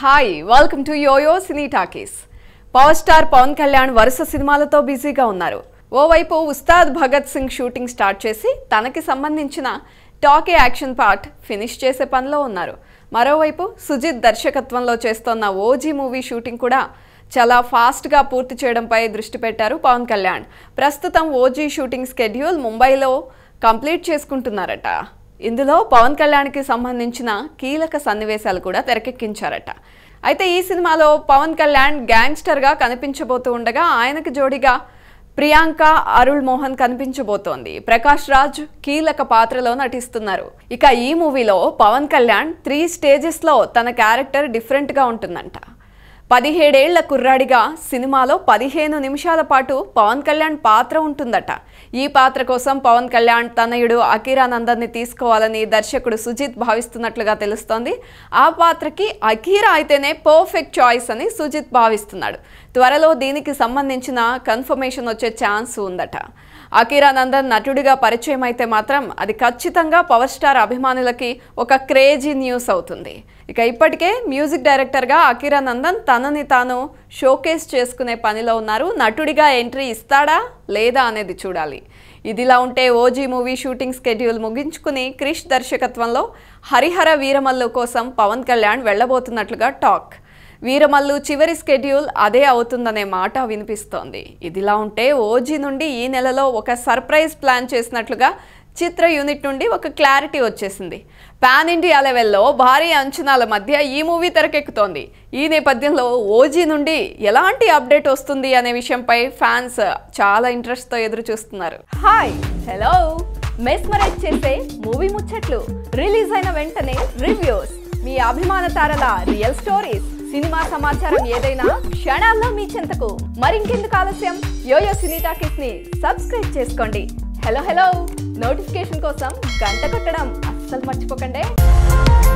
hi welcome to Yoyo Cine Talkies power star Pawan Kalyan వరుస సినిమాలతో బిజీగా ఉన్నారు ఓవైపు ఉస్తాద్ భగత్ సింగ్ షూటింగ్ స్టార్ట్ చేసి తనకి సంబంధించిన టాకీ యాక్షన్ పార్ట్ ఫినిష్ చేసే పనిలో ఉన్నారు మరోవైపు సుజిత్ దర్శకత్వంలో చేస్తోన్న ఓజీ మూవీ షూటింగ్ కూడా చాలా ఫాస్ట్గా పూర్తి చేయడంపై దృష్టి పెట్టారు పవన్ కళ్యాణ్ ప్రస్తుతం ఓజీ షూటింగ్ స్కెడ్యూల్ ముంబైలో కంప్లీట్ చేసుకుంటున్నారట ఇందులో పవన్ కళ్యాణ్కి సంబంధించిన కీలక సన్నివేశాలు కూడా తెరకెక్కించారట అయితే ఈ సినిమాలో పవన్ కళ్యాణ్ గ్యాంగ్స్టర్గా కనిపించబోతూ ఉండగా ఆయనకు జోడిగా ప్రియాంక అరుళ్ మోహన్ కనిపించబోతోంది ప్రకాష్ రాజ్ కీలక పాత్రలో నటిస్తున్నారు ఇక ఈ మూవీలో పవన్ కళ్యాణ్ త్రీ స్టేజెస్లో తన క్యారెక్టర్ డిఫరెంట్గా ఉంటుందంట పదిహేడేళ్ల కుర్రాడిగా సినిమాలో పదిహేను నిమిషాల పాటు పవన్ కళ్యాణ్ పాత్ర ఉంటుందట ఈ పాత్ర కోసం పవన్ కళ్యాణ్ తనయుడు అకీరానందన్ని తీసుకోవాలని దర్శకుడు సుజిత్ భావిస్తున్నట్లుగా తెలుస్తోంది ఆ పాత్రకి అకీరా అయితేనే పర్ఫెక్ట్ చాయిస్ అని సుజిత్ భావిస్తున్నాడు త్వరలో దీనికి సంబంధించిన కన్ఫర్మేషన్ వచ్చే ఛాన్స్ ఉందట అకీరానందన్ నటుడిగా పరిచయం అయితే మాత్రం అది ఖచ్చితంగా పవర్ స్టార్ అభిమానులకి ఒక క్రేజీ న్యూస్ అవుతుంది ఇక ఇప్పటికే మ్యూజిక్ డైరెక్టర్గా అకీరానందన్ తనని తాను షోకేస్ చేసుకునే పనిలో ఉన్నారు నటుడిగా ఎంట్రీ ఇస్తాడా లేదా అనేది చూడాలి ఇదిలా ఉంటే ఓజీ మూవీ షూటింగ్ స్కెడ్యూల్ ముగించుకుని క్రిష్ దర్శకత్వంలో హరిహర వీరమల్లు కోసం పవన్ కళ్యాణ్ వెళ్ళబోతున్నట్లుగా టాక్ వీరమల్లు చివరి స్కెడ్యూల్ అదే అవుతుందనే మాట వినిపిస్తోంది ఇదిలా ఉంటే ఓజీ నుండి ఈ నెలలో ఒక సర్ప్రైజ్ ప్లాన్ చేసినట్లుగా చిత్ర యూనిట్ నుండి ఒక క్లారిటీ వచ్చేసింది పాన్ ఇండియా లెవెల్లో భారీ అంచనాల మధ్య ఈ మూవీ తెరకెక్కుతోంది ఈ నేపథ్యంలో ఓజీ నుండి ఎలాంటి అప్డేట్ వస్తుంది అనే విషయంపై ఫ్యాన్స్ చాలా ఇంట్రెస్ట్తో ఎదురు చూస్తున్నారు హాయ్ హలో మెస్మరైజ్ చేసే మూవీ ముచ్చట్లు రిలీజ్ అయిన వెంటనే రివ్యూస్ మీ అభిమాన తారల రియల్ స్టోరీస్ సినిమా సమాచారం ఏదైనా క్షణాల్లో మీ చెంతకు మరింకెందుకు ఆలస్యం యోయో సినీ టాకీస్ ని సబ్స్క్రైబ్ చేసుకోండి హలో హలో నోటిఫికేషన్ కోసం గంట కొట్టడం అస్సలు మర్చిపోకండి